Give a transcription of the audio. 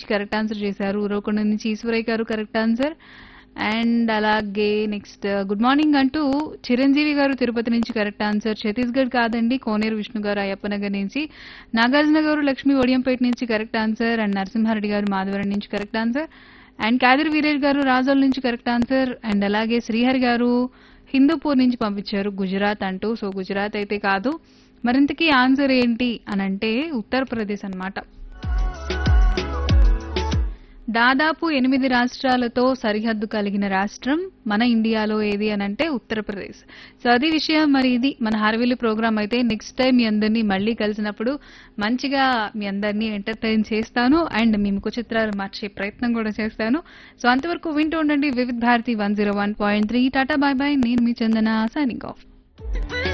నుంచి correct answer చేశారు ఉరవకొండ నుంచి Eshwaraiah garu correct answer and అలాగే నెక్స్ట్ గుడ్ మార్నింగ్ అంటూ చిరంజీవి గారు తిరుపతి నుంచి కరెక్ట్ ఆన్సర్ ఛత్తీస్గఢ్ కాదండి కోనేరు విష్ణు గారు అయ్యప్పనగర్ నుంచి నాగార్జున గారు లక్ష్మి ఒడియంపేట నుంచి correct answer and Narasimha Reddy garu Madhavaram నుంచి correct answer and Kadiri Veeresh garu Razole నుంచి కరెక్ట్ ఆన్సర్ అండ్ అలాగే శ్రీహరి గారు హిందూపూర్ నుంచి పంపించారు గుజరాత్ అంటూ సో గుజరాత్ అయితే కాదు మరింతకీ ఆన్సర్ ఏంటి అని అంటే ఉత్తరప్రదేశ్ అన్నమాట దాదాపు ఎనిమిది రాష్ట్రాలతో సరిహద్దు కలిగిన రాష్ట్రం మన ఇండియాలో ఏది అని అంటే ఉత్తరప్రదేశ్ సో అది విషయం మరి ఇది మన హార్విల్లి ప్రోగ్రామ్ అయితే నెక్స్ట్ టైం మీ అందరినీ మళ్ళీ కలిసినప్పుడు మంచిగా మీ అందరినీ ఎంటర్టైన్ చేస్తాను అండ్ మీకు చిత్రాలు మార్చే ప్రయత్నం కూడా చేస్తాను సో అంతవరకు వింటూ ఉండండి Vividh Bharati one zero one point three tata bye bye నేను మీ చందన సైనింగ్ ఆఫ్